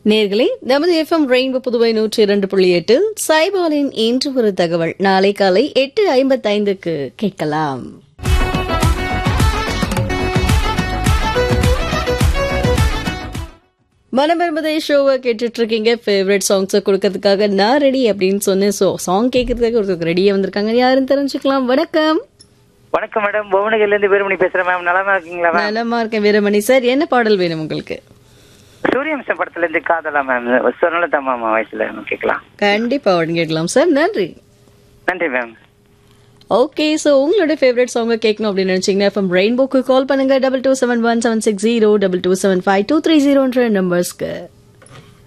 நேர்களே நமது FM rainbow Puduvai நூற்றி இரண்டு புள்ளி எட்டில் சைபாலின் இன்று ஒரு தகவல் நாளை காலை எட்டு ஐம்பத்தைந்துக்கு கேட்கலாம் மனம் என்பதை ஷோவை கேட்டுட்டு இருக்கீங்க ஃபேவரட் சாங்ஸை கொடுக்கறதுக்காக நான் ரெடி அப்படின்னு சொன்னேன் ஸோ சாங் கேட்கறதுக்காக ஒருத்தர் ரெடியாக வந்திருக்காங்க யாருன்னு தெரிஞ்சுக்கலாம் வணக்கம் வணக்கம் மேடம் புவனகிரில இருந்து வீரமணி பேசுறேன் மேம் நலமா இருக்கீங்களா மேம் நலமா இருக்கேன் வீரமணி சார் என்ன பாடல் வேணும் உங்களுக்கு சூரியவம்சம் படத்துல இருந்து காதலா மேம் சொன்னலதா மாமா வயசுல கேட்கலாம் கண்டிப்பா உடனே கேட்கலாம் சார் நன்றி நன்றி மேம் ஓகே ஸோ உங்களோட ஃபேவரட் சாங்கை கேட்கணும் அப்படின்னு நினைச்சீங்கன்னா எஃப்எம் ரெயின்போக்கு கால் பண்ணுங்க double two seven one seven six zero double two seven five two three ஜீரோன்ற நம்பர்ஸ்க்கு